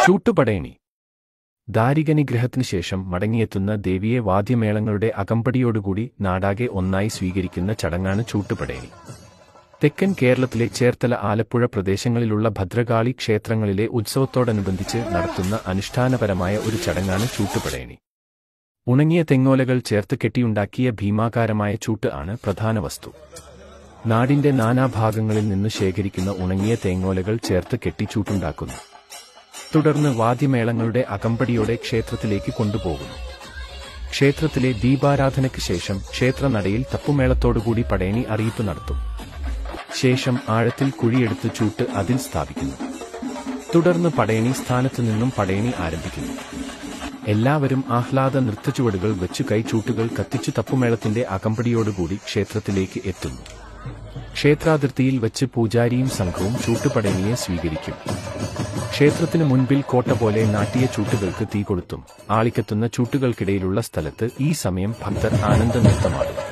ചൂട്ടുപടയണി ദാരികനിഗ്രഹത്തിനു ശേഷം മടങ്ങിയെത്തുന്ന ദേവിയെ വാദ്യമേളങ്ങളുടെ അകമ്പടിയോടുകൂടി നാടാകെ ഒന്നായി സ്വീകരിക്കുന്ന ചടങ്ങാണ് ചൂട്ടുപടയണി തെക്കൻ കേരളത്തിലെ ചേർത്തല ആലപ്പുഴ പ്രദേശങ്ങളിലുള്ള ഭദ്രകാളി ക്ഷേത്രങ്ങളിലെ ഉത്സവത്തോടനുബന്ധിച്ച് നടത്തുന്ന അനുഷ്ഠാനപരമായ ഒരു ചടങ്ങാണ് ചൂട്ടുപടയണി ഉണങ്ങിയ തെങ്ങോലകൾ ചേർത്ത് കെട്ടിയുണ്ടാക്കിയ ഭീമാകാരമായ ചൂട്ട് ആണ് പ്രധാന വസ്തു നാടിന്റെ നാനാഭാഗങ്ങളിൽ നിന്ന് ശേഖരിക്കുന്ന ഉണങ്ങിയ തേങ്ങോലകൾ ചേർത്ത് കെട്ടി ചൂട്ടുണ്ടാക്കുന്നു തുടർന്ന് വാദ്യമേളങ്ങളുടെ അകമ്പടിയോടെ ക്ഷേത്രത്തിലേക്ക് കൊണ്ടുപോകുന്നു ക്ഷേത്രത്തിലെ ദീപാരാധനയ്ക്ക് ശേഷം ക്ഷേത്രനടയിൽ തപ്പുമേളത്തോടുകൂടി പടയണി അറിയിപ്പ് നടത്തും ശേഷം ആഴത്തിൽ കുഴിയെടുത്ത് ചൂട്ട് അതിൽ സ്ഥാപിക്കുന്നു തുടർന്ന് പടയണി സ്ഥാനത്തു നിന്നും പടയണി ആരംഭിക്കുന്നു എല്ലാവരും ആഹ്ലാദ നൃത്തച്ചുവടുകൾ വെച്ച് കൈചൂട്ടുകൾ കത്തിച്ചു തപ്പുമേളത്തിന്റെ അകമ്പടിയോടുകൂടി ക്ഷേത്രത്തിലേക്ക് എത്തുന്നു ക്ഷേത്രാതിർത്തിയിൽ വച്ച് പൂജാരിയും സംഘവും ചൂട്ടുപടയണിയെ സ്വീകരിക്കും ക്ഷേത്രത്തിനു മുൻപിൽ കോട്ട പോലെ നാട്ടിയ ചൂട്ടുകൾക്ക് തീ കൊളുത്തും ആളിക്കത്തുന്ന ചൂട്ടുകൾക്കിടയിലുള്ള സ്ഥലത്ത് ഈ സമയം ഭക്തർ ആനന്ദ നൃത്തമാടും